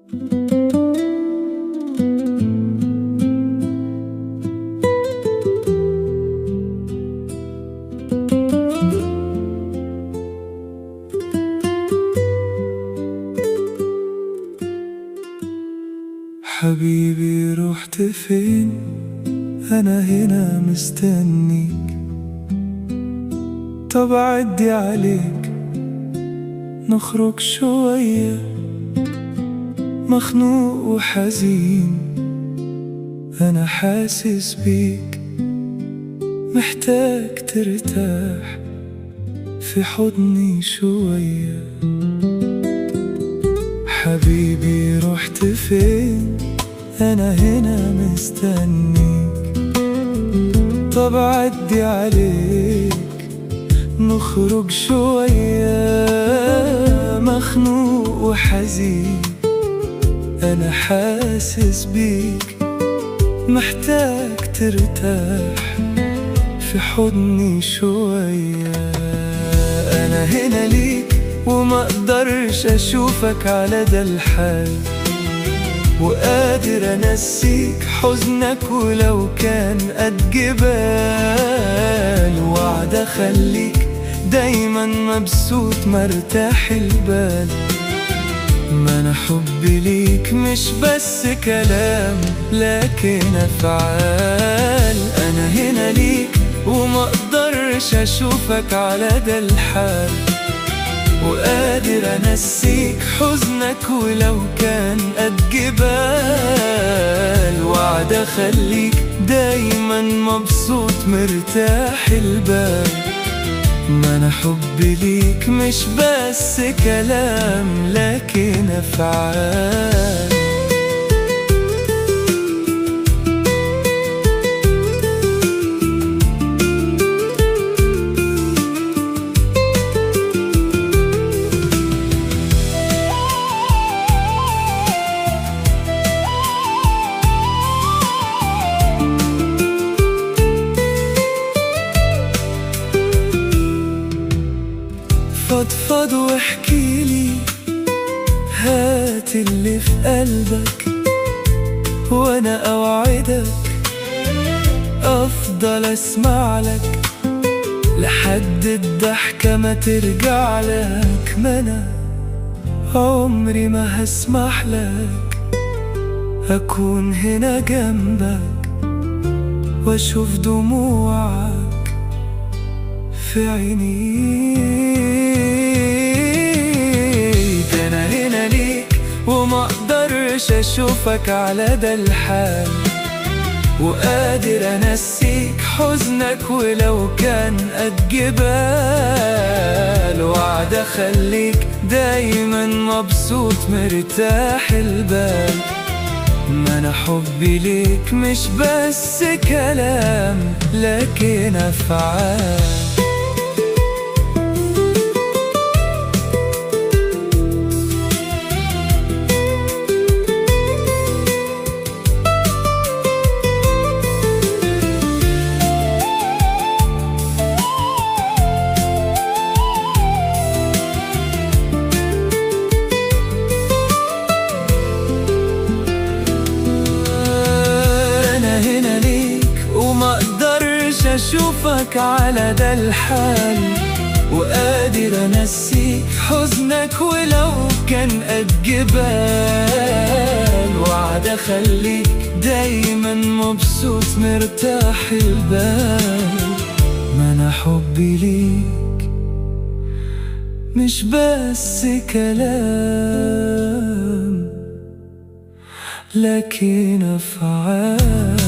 حبيبي رحت فين أنا هنا مستنيك طب عدي عليك نخرج شوية مخنوق وحزين أنا حاسس بيك محتاج ترتاح في حضني شوية حبيبي رحت فين أنا هنا مستنيك طب عدي عليك نخرج شوية مخنوق وحزين أنا حاسس بيك محتاج ترتاح في حضني شوية أنا هنا ليك وما أقدرش أشوفك على ده الحال وقادر أنسيك حزنك ولو كان قد جبال وعد أخليك دايما مبسوط مرتاح البال ما أنا حبي ليك مش بس كلام لكن أفعال أنا هنا ليك وما أقدرش أشوفك على ده الحال وقادر أنسيك حزنك ولو كان قد جبال وعد أخليك دايما مبسوط مرتاح البال ما أنا حبي ليك مش بس كلام لكن أفعال فضفض واحكيلي هات اللي في قلبك وانا اوعدك افضل اسمع لك لحد الضحكة ما ترجع لك ما انا عمري ما هسمح لك اكون هنا جنبك واشوف دموعك في عينيك انا هنا ليك وما اقدرش اشوفك على ده الحال وقادر انسيك حزنك ولو كان قد جبال وعد اخليك دايما مبسوط مرتاح البال ما انا حبي ليك مش بس كلام لكن افعال أنا هنا ليك وما أقدرش أشوفك على ده الحال وقادر أنسيك حزنك ولو كان قد جبال وعد أخليك دايما مبسوط مرتاح البال ما أنا حبي ليك مش بس كلام لكن أفعال